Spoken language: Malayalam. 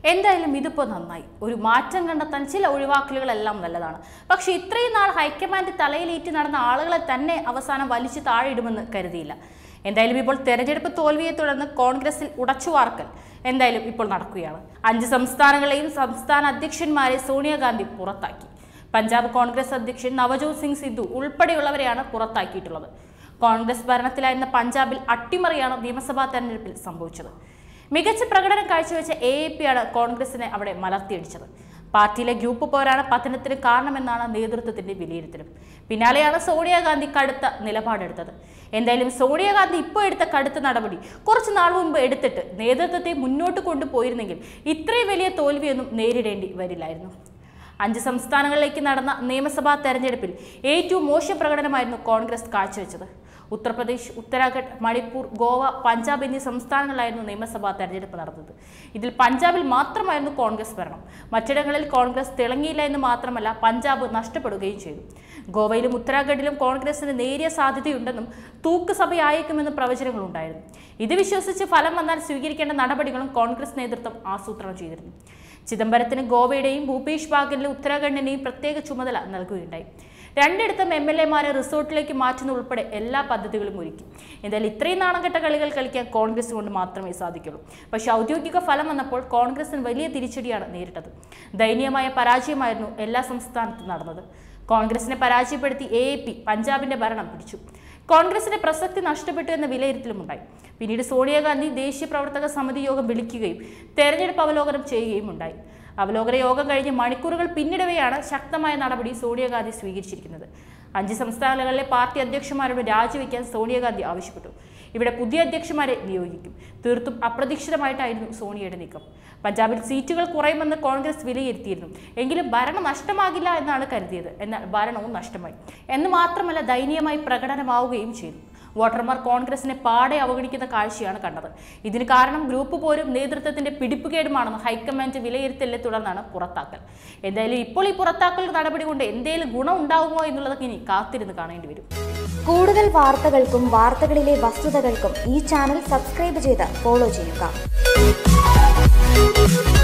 എന്തായാലും ഇതിപ്പോൾ നന്നായി ഒരു മാറ്റം കണ്ടെത്താൻ ചില ഒഴിവാക്കലുകളെല്ലാം നല്ലതാണ് പക്ഷേ ഇത്രയും നാൾ ഹൈക്കമാൻഡ് തലയിലേറ്റ് നടന്ന ആളുകളെ തന്നെ അവസാനം വലിച്ചു താഴെയിടുമെന്ന് കരുതിയില്ല എന്തായാലും ഇപ്പോൾ തെരഞ്ഞെടുപ്പ് തോൽവിയെ തുടർന്ന് കോൺഗ്രസിൽ ഉടച്ചുവാർക്കൽ എന്തായാലും ഇപ്പോൾ നടക്കുകയാണ് അഞ്ച് സംസ്ഥാനങ്ങളെയും സംസ്ഥാന അധ്യക്ഷന്മാരെ സോണിയാഗാന്ധി പുറത്താക്കി പഞ്ചാബ് കോൺഗ്രസ് അധ്യക്ഷൻ നവജോത് സിംഗ് സിദ്ധു ഉൾപ്പെടെയുള്ളവരെയാണ് പുറത്താക്കിയിട്ടുള്ളത് കോൺഗ്രസ് ഭരണത്തിലായിരുന്ന പഞ്ചാബിൽ അട്ടിമറിയാണ് നിയമസഭാ തെരഞ്ഞെടുപ്പിൽ സംഭവിച്ചത് മികച്ച പ്രകടനം കാഴ്ചവെച്ച എ എ പി ആണ് കോൺഗ്രസിനെ അവിടെ മലർത്തിയടിച്ചത് പാർട്ടിയിലെ ഗ്രൂപ്പ് പോരാണ് പതനത്തിന് കാരണമെന്നാണ് നേതൃത്വത്തിന്റെ വിലയിരുത്തലും പിന്നാലെയാണ് സോണിയാഗാന്ധി കടുത്ത നിലപാടെടുത്തത് എന്തായാലും സോണിയാഗാന്ധി ഇപ്പോൾ എടുത്ത കടുത്ത നടപടി കുറച്ച് നാൾ മുമ്പ് എടുത്തിട്ട് നേതൃത്വത്തെ മുന്നോട്ട് കൊണ്ടുപോയിരുന്നെങ്കിൽ ഇത്രയും വലിയ തോൽവിയൊന്നും നേരിടേണ്ടി വരില്ലായിരുന്നു അഞ്ച് സംസ്ഥാനങ്ങളിലേക്ക് നടന്ന നിയമസഭാ തെരഞ്ഞെടുപ്പിൽ ഏറ്റവും മോശം പ്രകടനമായിരുന്നു കോൺഗ്രസ് കാഴ്ചവെച്ചത് ഉത്തർപ്രദേശ് ഉത്തരാഖണ്ഡ് മണിപ്പൂർ ഗോവ പഞ്ചാബ് എന്നീ സംസ്ഥാനങ്ങളിലായിരുന്നു നിയമസഭാ തെരഞ്ഞെടുപ്പ് നടന്നത് ഇതിൽ പഞ്ചാബിൽ മാത്രമായിരുന്നു കോൺഗ്രസ് ഭരണം മറ്റിടങ്ങളിൽ കോൺഗ്രസ് തിളങ്ങിയില്ല എന്ന് മാത്രമല്ല പഞ്ചാബ് നഷ്ടപ്പെടുകയും ചെയ്തു ഗോവയിലും ഉത്തരാഖണ്ഡിലും കോൺഗ്രസിന് നേരിയ സാധ്യതയുണ്ടെന്നും തൂക്കുസഭയായേക്കുമെന്നും പ്രവചനങ്ങളുണ്ടായിരുന്നു ഇത് വിശ്വസിച്ച് ഫലം വന്നാൽ സ്വീകരിക്കേണ്ട നടപടികളും കോൺഗ്രസ് നേതൃത്വം ആസൂത്രണം ചെയ്തിരുന്നു ചിദംബരത്തിന് ഗോവയുടെയും ഭൂപേഷ് ബാഗലിന് ഉത്തരാഖണ്ഡിന്റെയും പ്രത്യേക ചുമതല നൽകുകയുണ്ടായി രണ്ടിടത്തും എം എൽ എമാരെ റിസോർട്ടിലേക്ക് മാറ്റുന്ന ഉൾപ്പെടെ എല്ലാ പദ്ധതികളും ഒരുക്കി എന്തായാലും ഇത്രയും നാണംകെട്ട കളികൾ കളിക്കാൻ കോൺഗ്രസ് കൊണ്ട് മാത്രമേ സാധിക്കുള്ളൂ പക്ഷേ ഔദ്യോഗിക ഫലം വന്നപ്പോൾ കോൺഗ്രസിന് വലിയ തിരിച്ചടിയാണ് നേരിട്ടത് ദയനീയമായ പരാജയമായിരുന്നു എല്ലാ സംസ്ഥാനത്തും നടന്നത് കോൺഗ്രസിനെ പരാജയപ്പെടുത്തി എ എ പി പഞ്ചാബിന്റെ ഭരണം പിടിച്ചു കോൺഗ്രസിന്റെ പ്രസക്തി നഷ്ടപ്പെട്ടു എന്ന വിലയിരുത്തലുമുണ്ടായി പിന്നീട് സോണിയാഗാന്ധി ദേശീയ പ്രവർത്തക സമിതി യോഗം വിളിക്കുകയും തെരഞ്ഞെടുപ്പ് അവലോകനം ചെയ്യുകയും ഉണ്ടായി അവലോകന യോഗം കഴിഞ്ഞ് മണിക്കൂറുകൾ പിന്നിടവെയാണ് ശക്തമായ നടപടി സോണിയാഗാന്ധി സ്വീകരിച്ചിരിക്കുന്നത് അഞ്ച് സംസ്ഥാനങ്ങളിലെ പാർട്ടി അധ്യക്ഷന്മാരോട് രാജിവെക്കാൻ സോണിയാഗാന്ധി ആവശ്യപ്പെട്ടു ഇവിടെ പുതിയ അധ്യക്ഷന്മാരെ നിയോഗിക്കും തീർത്തും അപ്രതീക്ഷിതമായിട്ടായിരുന്നു സോണിയയുടെ നീക്കം പഞ്ചാബിൽ സീറ്റുകൾ കുറയുമെന്ന് കോൺഗ്രസ് വിലയിരുത്തിയിരുന്നു എങ്കിലും ഭരണം നഷ്ടമാകില്ല എന്നാണ് കരുതിയത് എന്നാൽ ഭരണവും നഷ്ടമായി എന്ന് മാത്രമല്ല ദയനീയമായി പ്രകടനമാവുകയും ചെയ്തു വോട്ടർമാർ കോൺഗ്രസിനെ പാടെ അവഗണിക്കുന്ന കാഴ്ചയാണ് കണ്ടത് ഇതിന് കാരണം ഗ്രൂപ്പ് പോരും നേതൃത്വത്തിന്റെ പിടിപ്പുകേടുമാണെന്ന് ഹൈക്കമാൻഡ് വിലയിരുത്തലിനെ തുടർന്നാണ് പുറത്താക്കൽ എന്തായാലും ഇപ്പോൾ ഈ പുറത്താക്കൽ നടപടി കൊണ്ട് എന്തെങ്കിലും ഗുണം ഉണ്ടാവുമോ എന്നുള്ളതൊക്കെ ഇനി കാത്തിരുന്ന് കാണേണ്ടി വരും കൂടുതൽ വാർത്തകൾക്കും വാർത്തകളിലെ വസ്തുതകൾക്കും ഈ ചാനൽ സബ്സ്ക്രൈബ് ചെയ്ത് ഫോളോ ചെയ്യുക